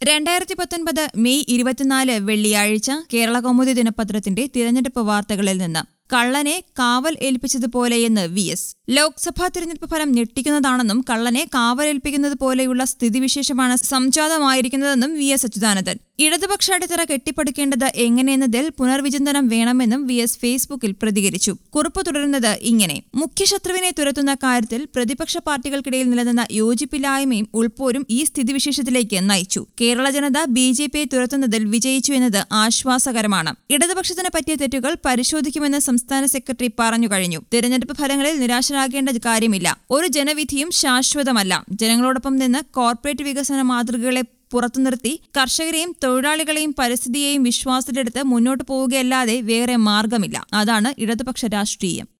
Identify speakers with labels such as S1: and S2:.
S1: രണ്ടായിരത്തി പത്തൊൻപത് മെയ് ഇരുപത്തിനാല് വെള്ളിയാഴ്ച കേരള കൗമുദി ദിനപത്രത്തിന്റെ തിരഞ്ഞെടുപ്പ് വാർത്തകളിൽ നിന്ന് കള്ളനെ കാവൽ ഏൽപ്പിച്ചതുപോലെയെന്ന് വി എസ് ലോക്സഭാ തിരഞ്ഞെടുപ്പ് ഫലം ഞെട്ടിക്കുന്നതാണെന്നും കള്ളനെ കാവലേൽപ്പിക്കുന്നത് പോലെയുള്ള സ്ഥിതിവിശേഷമാണ് സംജാതമായിരിക്കുന്നതെന്നും വി എസ് അച്യുതാനന്ദൻ ഇടതുപക്ഷ അടിത്തറ കെട്ടിപ്പടുക്കേണ്ടത് എങ്ങനെയെന്നതിൽ പുനർവിചിന്തനം വേണമെന്നും വി എസ് ഫേസ്ബുക്കിൽ പ്രതികരിച്ചു കുറിപ്പ് തുടരുന്നത് ഇങ്ങനെ മുഖ്യശത്രുവിനെ തുരത്തുന്ന കാര്യത്തിൽ പ്രതിപക്ഷ പാർട്ടികൾക്കിടയിൽ നിലനിന്ന യോജിപ്പില്ലായ്മയും ഉൾപ്പോരും ഈ സ്ഥിതിവിശേഷത്തിലേക്ക് നയിച്ചു കേരള ജനത ബി ജെ പിയെ തുരത്തുന്നതിൽ വിജയിച്ചു എന്നത് ആശ്വാസകരമാണ് ഇടതുപക്ഷത്തിന് പറ്റിയ തെറ്റുകൾ പരിശോധിക്കുമെന്ന് സംസ്ഥാന സെക്രട്ടറി പറഞ്ഞു കഴിഞ്ഞു തിരഞ്ഞെടുപ്പ് ഫലങ്ങളിൽ നിരാശരാകേണ്ട കാര്യമില്ല ഒരു ജനവിധിയും ശാശ്വതമല്ല ജനങ്ങളോടൊപ്പം നിന്ന് കോർപ്പറേറ്റ് വികസന മാതൃകകളെ പുറത്തു നിർത്തി കർഷകരെയും തൊഴിലാളികളെയും പരിസ്ഥിതിയെയും വിശ്വാസത്തിലെടുത്ത് മുന്നോട്ട് പോവുകയല്ലാതെ വേറെ മാർഗമില്ല അതാണ് ഇടതുപക്ഷ രാഷ്ട്രീയം